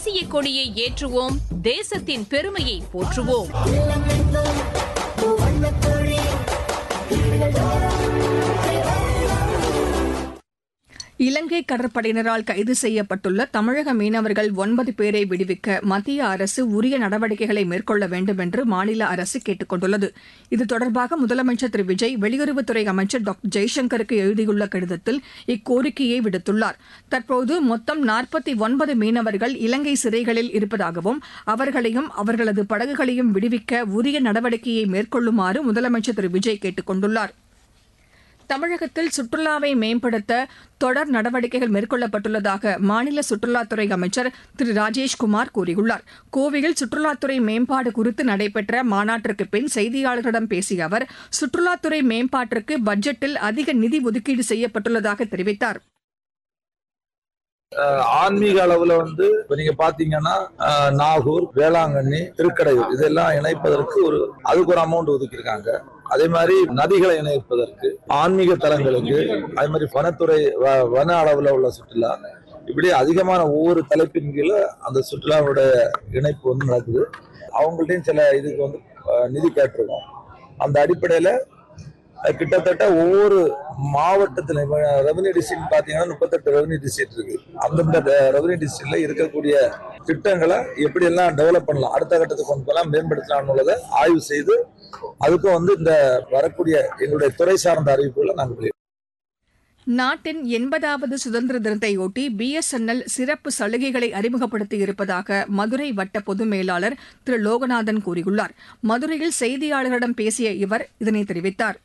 தேசிய கொடியை ஏற்றுவோம் தேசத்தின் பெருமையை போற்றுவோம் இலங்கை கடற்படையினரால் கைது செய்யப்பட்டுள்ள தமிழக மீனவர்கள் ஒன்பது பேரை விடுவிக்க மத்திய அரசு உரிய நடவடிக்கைகளை மேற்கொள்ள வேண்டும் என்று மாநில அரசு கேட்டுக் கொண்டுள்ளது இது தொடர்பாக முதலமைச்சர் திரு விஜய் வெளியுறவுத்துறை அமைச்சர் டாக்டர் ஜெய்சங்கருக்கு எழுதியுள்ள கடிதத்தில் இக்கோரிக்கையை விடுத்துள்ளார் தற்போது மொத்தம் நாற்பத்தி ஒன்பது மீனவர்கள் இலங்கை சிறைகளில் இருப்பதாகவும் அவர்களையும் அவர்களது படகுகளையும் விடுவிக்க உரிய நடவடிக்கையை மேற்கொள்ளுமாறு முதலமைச்சர் திரு விஜய் கேட்டுக் கொண்டுள்ளார் தமிழகத்தில் சுற்றுலாவை மேம்படுத்த தொடர் நடவடிக்கைகள் மேற்கொள்ளப்பட்டுள்ளதாக மாநில சுற்றுலாத்துறை அமைச்சர் திரு ராஜேஷ்குமார் கூறியுள்ளார் கோவையில் சுற்றுலாத்துறை மேம்பாடு குறித்து நடைபெற்ற மாநாட்டிற்கு பின் செய்தியாளர்களிடம் பேசிய அவர் சுற்றுலாத்துறை மேம்பாட்டிற்கு பட்ஜெட்டில் அதிக நிதி ஒதுக்கீடு செய்யப்பட்டுள்ளதாக தெரிவித்தார் ஆன்மீக அளவுல வந்து இப்ப நீங்க பாத்தீங்கன்னா அஹ், நாகூர் வேளாங்கண்ணி திருக்கடையூர் இதெல்லாம் இணைப்பதற்கு ஒரு அதுக்கு ஒரு அமௌண்ட் ஒதுக்கியிருக்காங்க அதே மாதிரி நதிகளை இணைப்பதற்கு ஆன்மீக தலங்களுக்கு அதே மாதிரி வனத்துறை வ- வன அளவுல உள்ள சுற்றுலா இப்படி அதிகமான ஒவ்வொரு தலைப்பின் கீழே அந்த சுற்றுலாவுடைய இணைப்பு வந்து நடக்குது அவங்கள்ட்டையும் சில இதுக்கு வந்து அஹ், நிதி கேட்டிருக்கோம் அந்த அடிப்படையில அஹ், கிட்டத்தட்ட ஒவ்வொரு மாவட்டத்தில் ரெவன்யூ டிஸ்ட்ரிக்ட் பார்த்தீங்கன்னா முப்பத்தெட்டு ரெவன்யூ டிஸ்ட்ரிக்ட் இருக்கு அந்தந்த ரெவன்யூ டிஸ்ட்ரிக்ட்ல இருக்கக்கூடிய திட்டங்களை எப்படி எல்லாம் டெவலப் பண்ணலாம் அடுத்த கட்டத்துக்கு கொண்டு போகலாம் மேம்படுத்தலாம் உள்ளதை ஆய்வு செய்து அதுக்கும் வந்து இந்த வரக்கூடிய எங்களுடைய துறை சார்ந்த அறிவிப்புகளை நாங்கள் வெளியிடுவோம். நாட்டின் எண்பதாவது சுதந்திர தினத்தையொட்டி பிஎஸ்என்எல் சிறப்பு சலுகைகளை அறிமுகப்படுத்தி இருப்பதாக மதுரை வட்ட பொது மேலாளர் திரு லோகநாதன் கூறியுள்ளார் மதுரையில் செய்தியாளர்களிடம் பேசிய இவர் இதனை தெரிவித்தார்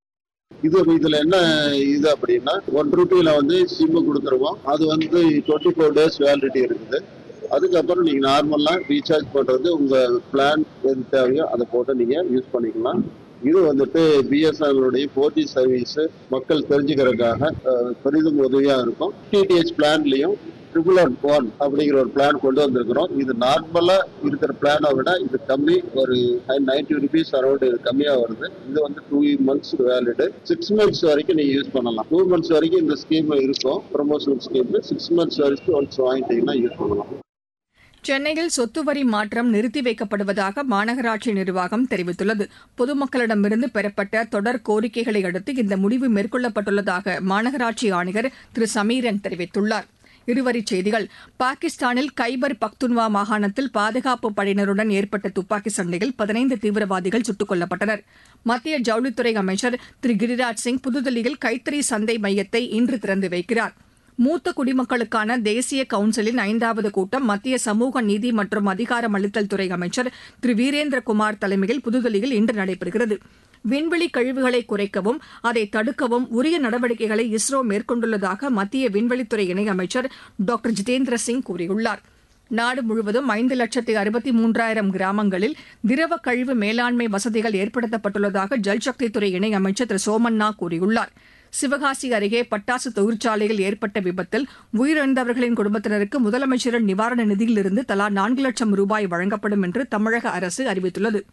இது இதுல என்ன இது அப்படின்னா ஒன் ருபியில வந்து சிம் கொடுத்துருவோம் அது வந்து டுவெண்ட்டி ஃபோர் டேஸ் வேலிடிட்டி இருக்குது அதுக்கப்புறம் நீங்க நார்மலா ரீசார்ஜ் பண்றது உங்க பிளான் எது தேவையோ அதை போட்டு நீங்க யூஸ் பண்ணிக்கலாம் இது வந்துட்டு பிஎஸ்என்எலுடைய ஃபோர் ஜி சர்வீஸ் மக்கள் தெரிஞ்சுக்கிறதுக்காக அஹ், பெரிதும் உதவியா இருக்கும் டிடிஹெச் பிளான்லயும் ட்ரிபிள் ஒன் ஒன் அப்படிங்கிற ஒரு பிளான் கொண்டு வந்திருக்கிறோம் இது நார்மலா இருக்கிற பிளானை விட இது கம்மி ஒரு நைன்டி ருபீஸ் அரௌண்ட் இது கம்மியா வருது இது வந்து two months valid six months வரைக்கும் நீங்க யூஸ் பண்ணலாம் டூ மந்த்ஸ் வரைக்கும் இந்த ஸ்கீம் இருக்கும் ப்ரொமோஷனல் ஸ்கீம் சிக்ஸ் மந்த்ஸ் வரைக்கும் ஒன்ஸ் வாங்கிட்டீங்கன்னா யூஸ் பண்ணலாம் சென்னையில் சொத்து வரி மாற்றம் நிறுத்தி வைக்கப்படுவதாக மாநகராட்சி நிர்வாகம் தெரிவித்துள்ளது பொதுமக்களிடமிருந்து பெறப்பட்ட தொடர் கோரிக்கைகளை அடுத்து இந்த முடிவு மேற்கொள்ளப்பட்டுள்ளதாக மாநகராட்சி ஆணையர் திரு சமீரன் தெரிவித்துள்ளார் இருவரிச் செய்திகள் பாகிஸ்தானில் கைபர் பக்துன்வா மாகாணத்தில் பாதுகாப்பு படையினருடன் ஏற்பட்ட துப்பாக்கி சண்டையில் பதினைந்து தீவிரவாதிகள் சுட்டுக் கொல்லப்பட்டனர் மத்திய ஜவுளித்துறை அமைச்சர் திரு கிரிராஜ் சிங் புதுதில்லியில் கைத்தறி சந்தை மையத்தை இன்று திறந்து வைக்கிறார் மூத்த குடிமக்களுக்கான தேசிய கவுன்சிலின் ஐந்தாவது கூட்டம் மத்திய சமூக நீதி மற்றும் அதிகாரமளித்தல் துறை அமைச்சர் திரு வீரேந்திரகுமார் தலைமையில் புதுதில்லியில் இன்று நடைபெறுகிறது விண்வெளி கழிவுகளை குறைக்கவும் அதை தடுக்கவும் உரிய நடவடிக்கைகளை இஸ்ரோ மேற்கொண்டுள்ளதாக மத்திய விண்வெளித்துறை இணையமைச்சர் டாக்டர் ஜிதேந்திர சிங் கூறியுள்ளார் நாடு முழுவதும் ஐந்து லட்சத்து அறுபத்தி மூன்றாயிரம் கிராமங்களில் திரவ கழிவு மேலாண்மை வசதிகள் ஏற்படுத்தப்பட்டுள்ளதாக ஜல்சக்தித்துறை இணையமைச்சர் திரு சோமண்ணா கூறியுள்ளார் சிவகாசி அருகே பட்டாசு தொழிற்சாலையில் ஏற்பட்ட விபத்தில் உயிரிழந்தவர்களின் குடும்பத்தினருக்கு முதலமைச்சரின் நிவாரண நிதியிலிருந்து தலா நான்கு லட்சம் ரூபாய் வழங்கப்படும் என்று தமிழக அரசு அறிவித்துள்ளது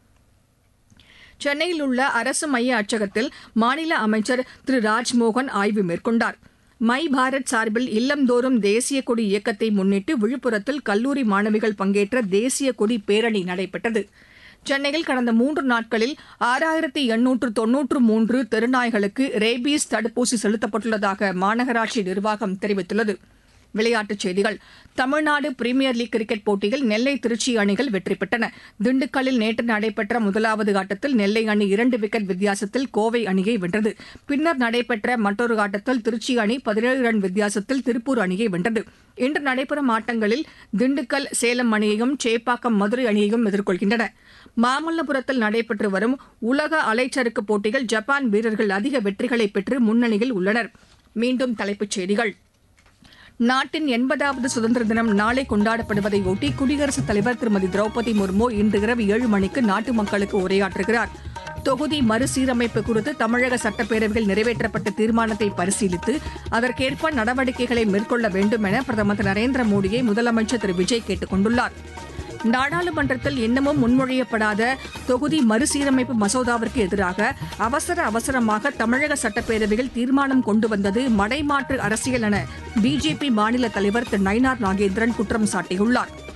சென்னையில் உள்ள அரசு மைய அச்சகத்தில் மாநில அமைச்சர் திரு ராஜ்மோகன் ஆய்வு மேற்கொண்டார் மை பாரத் சார்பில் இல்லந்தோறும் தேசிய கொடி இயக்கத்தை முன்னிட்டு விழுப்புரத்தில் கல்லூரி மாணவிகள் பங்கேற்ற தேசிய கொடி பேரணி நடைபெற்றது சென்னையில் கடந்த மூன்று நாட்களில் ஆறாயிரத்தி எண்ணூற்று தொன்னூற்று மூன்று தெருநாய்களுக்கு ரேபீஸ் தடுப்பூசி செலுத்தப்பட்டுள்ளதாக மாநகராட்சி நிர்வாகம் தெரிவித்துள்ளது விளையாட்டுச் செய்திகள் தமிழ்நாடு பிரீமியர் லீக் கிரிக்கெட் போட்டியில் நெல்லை திருச்சி அணிகள் வெற்றி பெற்றன திண்டுக்கல்லில் நேற்று நடைபெற்ற முதலாவது ஆட்டத்தில் நெல்லை அணி இரண்டு விக்கெட் வித்தியாசத்தில் கோவை அணியை வென்றது பின்னர் நடைபெற்ற மற்றொரு ஆட்டத்தில் திருச்சி அணி பதினேழு ரன் வித்தியாசத்தில் திருப்பூர் அணியை வென்றது இன்று நடைபெறும் ஆட்டங்களில் திண்டுக்கல் சேலம் அணியையும் சேப்பாக்கம் மதுரை அணியையும் எதிர்கொள்கின்றன மாமல்லபுரத்தில் நடைபெற்று வரும் உலக அலைச்சறுக்கு போட்டியில் ஜப்பான் வீரர்கள் அதிக வெற்றிகளை பெற்று முன்னணியில் உள்ளனர் மீண்டும் தலைப்புச் செய்திகள் நாட்டின் எண்பதாவது சுதந்திர தினம் நாளை கொண்டாடப்படுவதையொட்டி குடியரசுத் தலைவர் திருமதி திரௌபதி முர்மு இன்று இரவு ஏழு மணிக்கு நாட்டு மக்களுக்கு உரையாற்றுகிறார் தொகுதி மறுசீரமைப்பு குறித்து தமிழக சட்டப்பேரவையில் நிறைவேற்றப்பட்ட தீர்மானத்தை பரிசீலித்து அதற்கேற்ப நடவடிக்கைகளை மேற்கொள்ள வேண்டும் என பிரதமர் திரு நரேந்திர மோடியை முதலமைச்சர் திரு விஜய் கேட்டுக் கொண்டுள்ளார் நாடாளுமன்றத்தில் இன்னமும் முன்மொழியப்படாத தொகுதி மறுசீரமைப்பு மசோதாவிற்கு எதிராக அவசர அவசரமாக தமிழக சட்டப்பேரவையில் தீர்மானம் கொண்டு வந்தது மடைமாற்று அரசியல் என பிஜேபி மாநில தலைவர் திரு நயினார் நாகேந்திரன் குற்றம் சாட்டியுள்ளார்